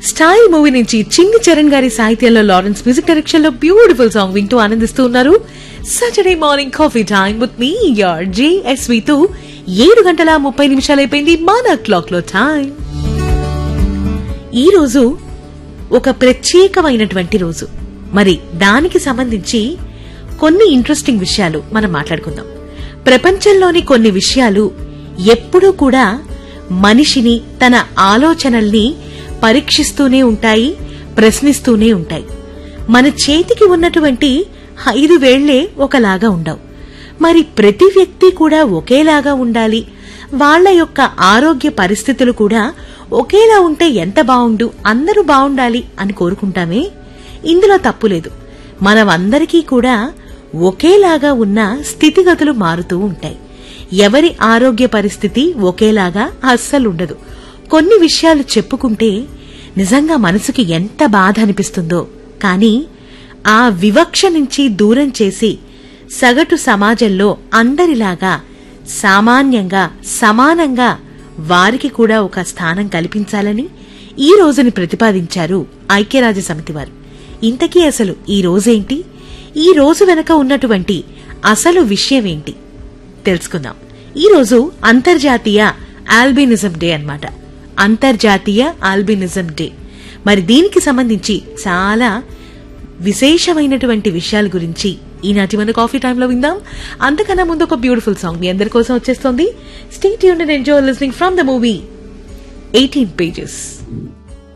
style movie నుంచి చింగి చరణ్ గారి సాహిత్యంలో లారెన్స్ మ్యూజిక్ డైరెక్షన్ లో బ్యూటిఫుల్ సాంగ్ వింటూ ఆనందిస్తూ ఉన్నారు Saturday morning coffee time with మీ యార్ జేఎస్వి తో ఏడు గంటల ముప్పై నిమిషాలు అయిపోయింది మన క్లాక్ లో టైం ఈ రోజు ఒక ప్రత్యేకమైనటువంటి రోజు మరి దానికి సంబంధించి కొన్ని ఇంట్రెస్టింగ్ విషయాలు మనం మాట్లాడుకుందాం ప్రపంచంలోని కొన్ని విషయాలు ఎప్పుడూ కూడా మనిషిని తన ఆలోచనల్ని పరీక్షిస్తూనే ఉంటాయి ప్రశ్నిస్తూనే ఉంటాయి మన చేతికి ఉన్నటువంటి ఐదు వేళ్లే ఒకలాగా ఉండవు మరి ప్రతి వ్యక్తి కూడా ఒకేలాగా ఉండాలి వాళ్ళ యొక్క ఆరోగ్య పరిస్థితులు కూడా ఒకేలా ఉంటే ఎంత బావుండు అందరూ బావుండాలి అని కోరుకుంటామే ఇందులో తప్పులేదు మనమందరికీ కూడా ఒకేలాగా ఉన్న స్థితిగతులు మారుతూ ఉంటాయి ఎవరి ఆరోగ్య పరిస్థితి ఒకేలాగా అస్సలుండదు కొన్ని విషయాలు చెప్పుకుంటే నిజంగా మనసుకి ఎంత బాధ అనిపిస్తుందో కానీ ఆ వివక్ష నుంచి దూరం చేసి సగటు సమాజంలో అందరిలాగా సామాన్యంగా సమానంగా వారికి కూడా ఒక స్థానం కల్పించాలని ఈ రోజుని ప్రతిపాదించారు ఐక్యరాజ్య సమితి వారు ఇంతకీ అసలు ఈ రోజేంటి ఈ రోజు వెనక ఉన్నటువంటి అసలు విషయమేంటి తెలుసుకుందాం ఈ రోజు అంతర్జాతీయ ఆల్బినిజం డే అన్నమాట అంతర్జాతీయ ఆల్బినిజం డే మరి దీనికి సంబంధించి చాలా విశేషమైనటువంటి విషయాల గురించి ఈనాటి మన కాఫీ టైంలో విందాం అంతకన్నా ముందు ఒక బ్యూటిఫుల్ సాంగ్ మీ అందరి కోసం వచ్చేస్తుంది స్టేట్ యూన్ and enjoy listening from the movie eighteen pages